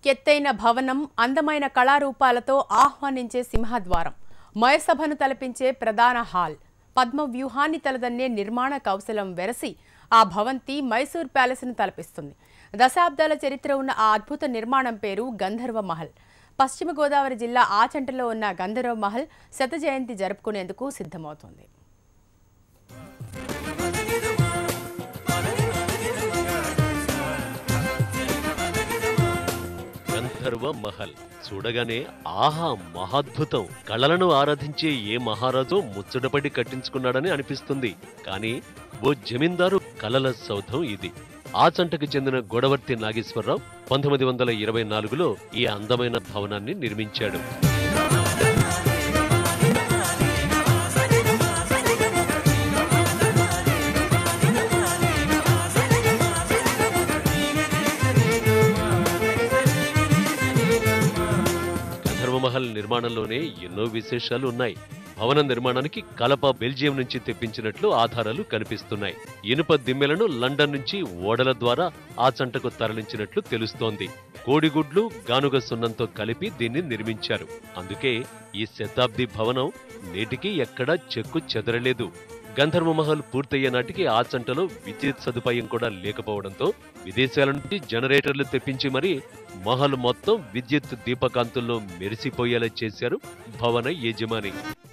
ఎత్తైన భవనం అందమైన కళారూపాలతో ఆహ్వానించే సింహద్వారం మయసభను తలపించే ప్రధాన హాల్ పద్మ వ్యూహాన్ని తలదన్నే నిర్మాణ కౌశలం వెరసి ఆ భవంతి మైసూర్ ప్యాలెస్ను తలపిస్తుంది దశాబ్దాల చరిత్ర ఉన్న ఆ అద్భుత నిర్మాణం పేరు గంధర్వ మహల్ పశ్చిమ గోదావరి జిల్లా ఆచంటలో ఉన్న గంధర్వ మహల్ శత జయంతి జరుపుకునేందుకు సిద్ధమవుతోంది గంధర్వ మహల్ చూడగానే ఆహా మహాద్భుతం కళలను ఆరాధించే ఏ మహారాజు ముచ్చటపడి కట్టించుకున్నాడని అనిపిస్తుంది కానీ ఓ జమీందారు కలల సౌధం ఇది ఆ చంటకు చెందిన గొడవర్తి నాగేశ్వరరావు పంతొమ్మిది వందల ఇరవై నాలుగులో ఈ అందమైన భవనాన్ని నిర్మించాడు గంధర్వమహల్ నిర్మాణంలోనే ఎన్నో విశేషాలు ఉన్నాయి భవన నిర్మాణానికి కలప బెల్జియం నుంచి తెప్పించినట్లు ఆధారాలు కనిపిస్తున్నాయి ఇనుప దిమ్మెలను లండన్ నుంచి ఓడల ద్వారా ఆ చంటకు తరలించినట్లు తెలుస్తోంది కోడిగుడ్లు గానుగ సున్నంతో కలిపి దీన్ని నిర్మించారు అందుకే ఈ శతాబ్ది భవనం నేటికి ఎక్కడా చెక్కు చెదరలేదు గంధర్వ మహల్ పూర్తయ్యే నాటికి ఆ చంటలో విద్యుత్ సదుపాయం కూడా లేకపోవడంతో విదేశాల నుంచి జనరేటర్లు తెప్పించి మరీ మహల్ మొత్తం విద్యుత్ దీపకాంతుల్లో మెరిసిపోయేలా చేశారు భవన యజమాని